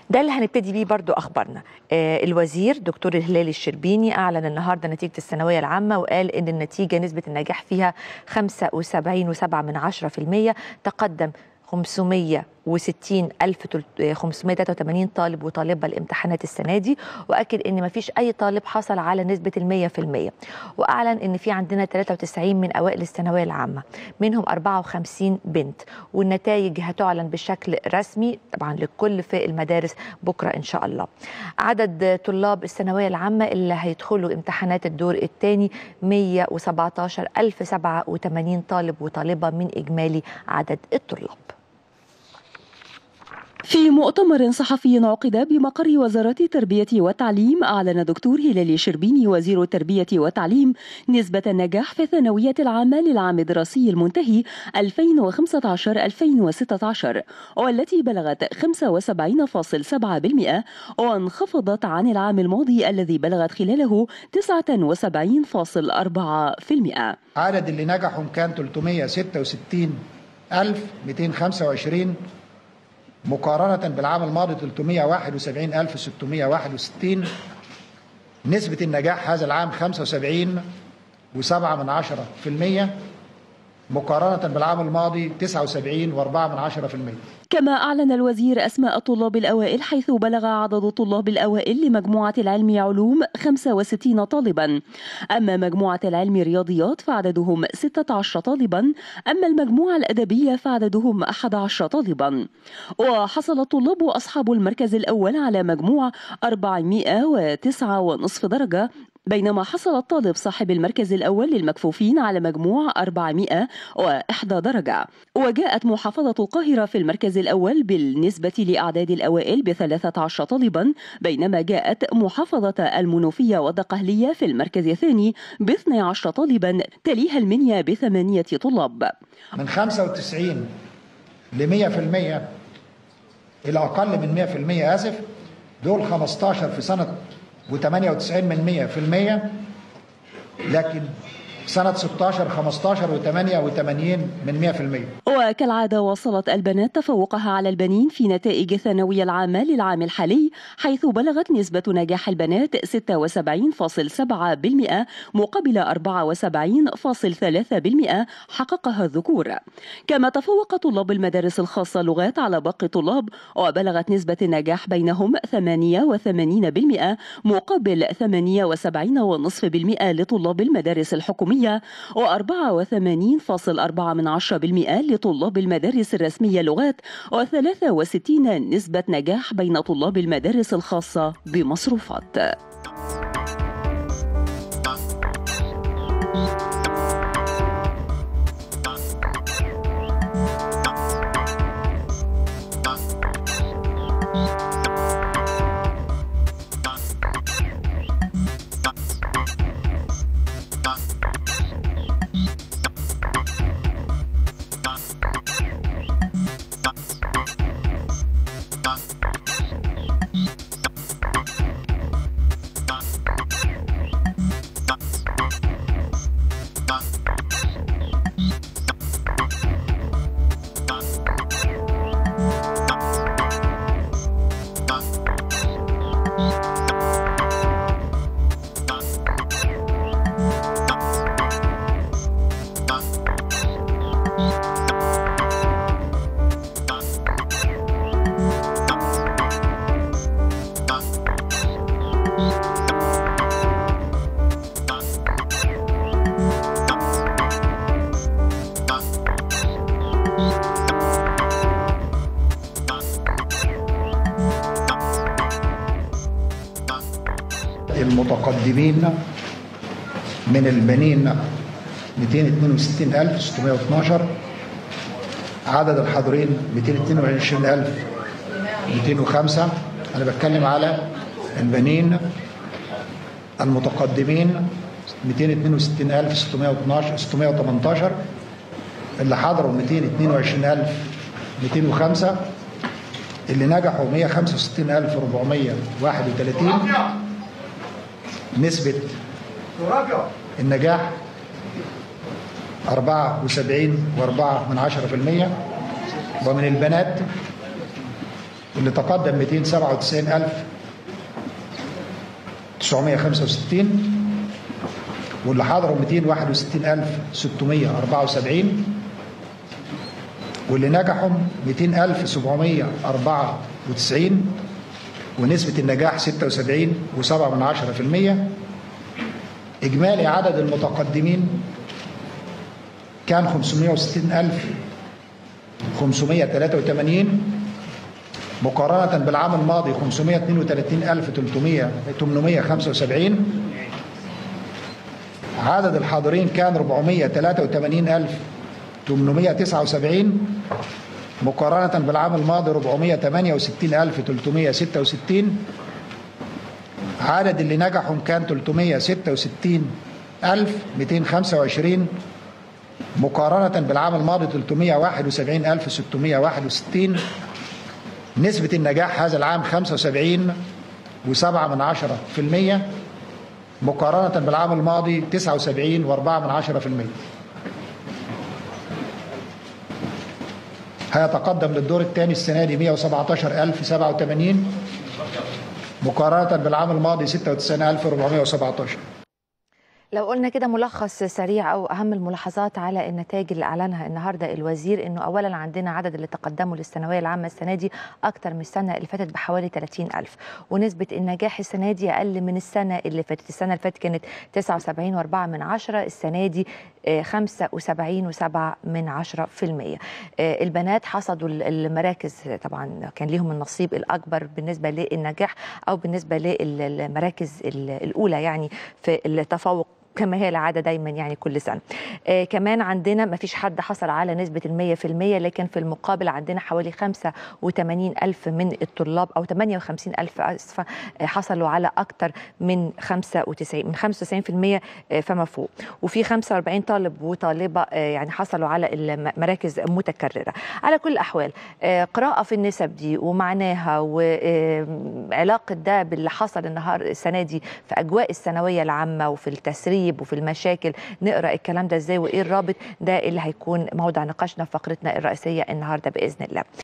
ده اللي هنبتدي بيه برضو أخبارنا آه الوزير دكتور الهلال الشربيني أعلن النهاردة نتيجة الثانوية العامة وقال إن النتيجة نسبة النجاح فيها 75.7 من 10% تقدم 560 ألف 583 طالب وطالبة الامتحانات السنة دي وأكد إن ما فيش أي طالب حصل على نسبة المية في المية وأعلن إن في عندنا 93 من أوائل الثانوية العامة منهم 54 بنت والنتائج هتعلن بشكل رسمي طبعا للكل في المدارس بكرة إن شاء الله عدد طلاب الثانوية العامة اللي هيدخلوا امتحانات الدور الثاني 117 ألف 87 طالب وطالبة من إجمالي عدد الطلاب في مؤتمر صحفي عقد بمقر وزارة التربية والتعليم أعلن دكتور هلال شربيني وزير التربية والتعليم نسبة النجاح في الثانوية العامة للعام الدراسي المنتهي 2015-2016 والتي بلغت 75.7% وانخفضت عن العام الماضي الذي بلغت خلاله 79.4% عدد اللي نجحوا كان 366225 مقارنة بالعام الماضي 371661 نسبة النجاح هذا العام 75 وسبعة من عشرة في المية مقارنة بالعام الماضي 79 وأربعة من عشرة في المية كما أعلن الوزير أسماء الطلاب الأوائل حيث بلغ عدد الطلاب الأوائل لمجموعة العلم علوم 65 طالبا أما مجموعة العلم رياضيات فعددهم 16 طالبا أما المجموعة الأدبية فعددهم 11 طالبا وحصل الطلاب أصحاب المركز الأول على مجموع 409.5 درجة بينما حصل الطالب صاحب المركز الأول للمكفوفين على مجموع 401 درجة وجاءت محافظة القاهرة في المركز الأول بالنسبة لأعداد الأوائل بثلاثة عشر طالبا بينما جاءت محافظة المنوفية والدقهلية في المركز الثاني باثني عشر طالبا تليها المنيا بثمانية طلاب من 95 ل 100% إلى أقل من 100% آسف دول 15 في سنة و98 من 100 في المية لكن سنة 16 15 و88 من 100% وكالعادة واصلت البنات تفوقها على البنين في نتائج الثانوية العامة للعام الحالي حيث بلغت نسبة نجاح البنات 76.7% مقابل 74.3% حققها الذكور كما تفوق طلاب المدارس الخاصة لغات على باقي الطلاب وبلغت نسبة النجاح بينهم 88% مقابل 78.5% لطلاب المدارس الحكومية الرسمية و84.4% لطلاب المدارس الرسمية لغات و63 نسبة نجاح بين طلاب المدارس الخاصة بمصروفات. المتقدمين من البنين 262612 عدد الحاضرين 222205 أنا بتكلم على البنين المتقدمين 262612 618 اللي حضروا 222205 اللي نجحوا 165431 نسبة النجاح 74 و4 من 10% ومن البنات اللي تقدم 297965 واللي حضروا 261674 واللي نجحوا 200794 ونسبة النجاح 76 و7 من 10% إجمالي عدد المتقدمين كان 560583 مقارنة بالعام الماضي 532875 عدد الحاضرين كان 483879 مقارنة بالعام الماضي 468366 عدد اللي نجحوا كان 366225 مقارنة بالعام الماضي 371661 نسبة النجاح هذا العام 75 وسبعة من عشرة في المية مقارنة بالعام الماضي 79 وأربعة من عشرة في المية هيتقدم للدور الثاني السنة دي 117087 مقارنة بالعام الماضي 96417 لو قلنا كده ملخص سريع او اهم الملاحظات على النتائج اللي اعلنها النهارده الوزير انه اولا عندنا عدد اللي تقدموا للثانويه العامه السنه دي اكتر من السنه اللي فاتت بحوالي 30000 ونسبه النجاح السنه دي اقل من السنه اللي فاتت السنه اللي فاتت كانت 79 و4 من عشرة السنه دي 75 و7 من عشرة في المية البنات حصدوا المراكز طبعا كان ليهم النصيب الأكبر بالنسبة للنجاح أو بالنسبة للمراكز الأولى يعني في التفوق كما هي العاده دايما يعني كل سنه. آه كمان عندنا ما فيش حد حصل على نسبه المية في المية لكن في المقابل عندنا حوالي 85 ألف من الطلاب أو 58 ألف أسفة آه حصلوا على أكثر من 95 من 95 في المية آه فما فوق وفي 45 طالب وطالبة آه يعني حصلوا على المراكز متكررة. على كل الأحوال آه قراءة في النسب دي ومعناها وعلاقة ده باللي حصل النهار السنة دي في أجواء الثانوية العامة وفي التسريب وفي المشاكل نقرا الكلام ده ازاي وايه الرابط ده اللي هيكون موضع نقاشنا في فقرتنا الرئيسيه النهارده باذن الله